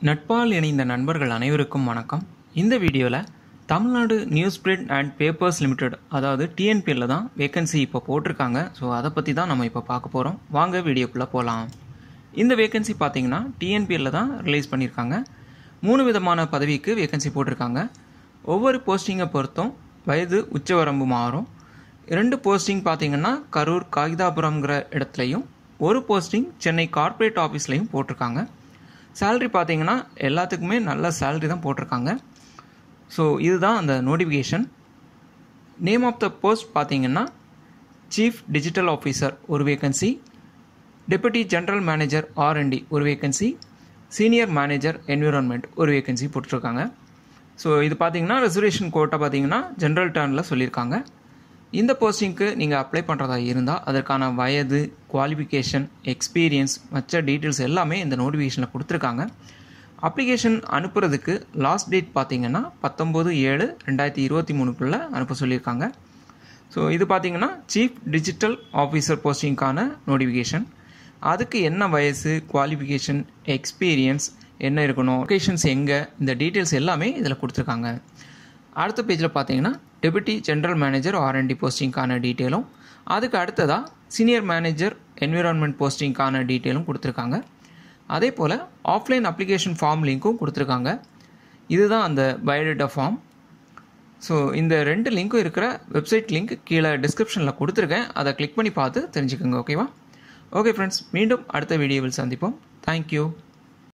நட்பால் இணைந்த நண்பர்கள் அனைவருக்கும் வணக்கம் இந்த வீடியோவில் Tamil Nadu news print and papers limited அதாவது டிஎன்பிஎல்ல தான் வேகன்சி இப்போ போட்டிருக்காங்க ஸோ அதை பற்றி தான் நம்ம இப்போ பார்க்க போகிறோம் வாங்க வீடியோக்குள்ளே போகலாம் இந்த வேகன்சி பார்த்தீங்கன்னா டிஎன்பிஎல்ல தான் ரிலீஸ் பண்ணியிருக்காங்க மூணு விதமான பதவிக்கு வேகன்சி போட்டிருக்காங்க ஒவ்வொரு போஸ்டிங்கை பொறுத்தும் வயது உச்சவரம்பு மாறும் ரெண்டு போஸ்டிங் பார்த்தீங்கன்னா கரூர் காகிதாபுரம்ங்கிற இடத்துலையும் ஒரு போஸ்டிங் சென்னை கார்ப்பரேட் ஆஃபீஸ்லையும் போட்டிருக்காங்க சேல்ரி பார்த்தீங்கன்னா எல்லாத்துக்குமே நல்ல சேல்ரி தான் போட்டிருக்காங்க ஸோ இதுதான் அந்த notification name of the post பார்த்தீங்கன்னா சீஃப் டிஜிட்டல் ஆஃபீஸர் ஒரு vacancy deputy general manager R and D ஒரு வேகன்சி சீனியர் மேனேஜர் என்விரான்மெண்ட் ஒரு வேகன்சி போட்டிருக்காங்க ஸோ இது பார்த்தீங்கன்னா ரிசர்வேஷன் கோட்டை பார்த்தீங்கன்னா ஜென்ரல் டர்னில் சொல்லியிருக்காங்க இந்த போஸ்டிங்க்கு நீங்கள் அப்ளை பண்ணுறதா இருந்தால் அதற்கான வயது குவாலிஃபிகேஷன் எக்ஸ்பீரியன்ஸ் மற்ற டீட்டெயில்ஸ் எல்லாமே இந்த நோட்டிஃபிகேஷனில் கொடுத்துருக்காங்க அப்ளிகேஷன் அனுப்புறதுக்கு லாஸ்ட் டேட் பார்த்தீங்கன்னா பத்தொம்போது ஏழு ரெண்டாயிரத்தி இருபத்தி மூணுக்குள்ளே அனுப்ப சொல்லியிருக்காங்க ஸோ இது பார்த்தீங்கன்னா சீஃப் டிஜிட்டல் ஆஃபீஸர் போஸ்டிங்க்கான நோட்டிஃபிகேஷன் அதுக்கு என்ன வயசு குவாலிஃபிகேஷன் எக்ஸ்பீரியன்ஸ் என்ன இருக்கணும் லொக்கேஷன்ஸ் எங்கே இந்த டீட்டெயில்ஸ் எல்லாமே இதில் கொடுத்துருக்காங்க அடுத்த பேஜில் பார்த்தீங்கன்னா டெபுட்டி ஜென்ரல் மேனேஜர் ஆர்என்டி போஸ்டிங்க்கான டீட்டெயிலும் அதுக்கு அடுத்ததாக சீனியர் மேனேஜர் என்விரான்மெண்ட் போஸ்டிங்க்கான டீட்டெயிலும் கொடுத்துருக்காங்க அதே போல் ஆஃப்லைன் அப்ளிகேஷன் ஃபார்ம் லிங்க்கும் கொடுத்துருக்காங்க இதுதான் அந்த பயோடேட்டா ஃபார்ம் ஸோ இந்த ரெண்டு லிங்க்கும் இருக்கிற வெப்சைட் லிங்க் கீழே டிஸ்கிரிப்ஷனில் கொடுத்துருக்கேன் அதை கிளிக் பண்ணி பார்த்து தெரிஞ்சுக்கோங்க ஓகேவா ஓகே ஃப்ரெண்ட்ஸ் மீண்டும் அடுத்த வீடியோவில் சந்திப்போம் தேங்க்யூ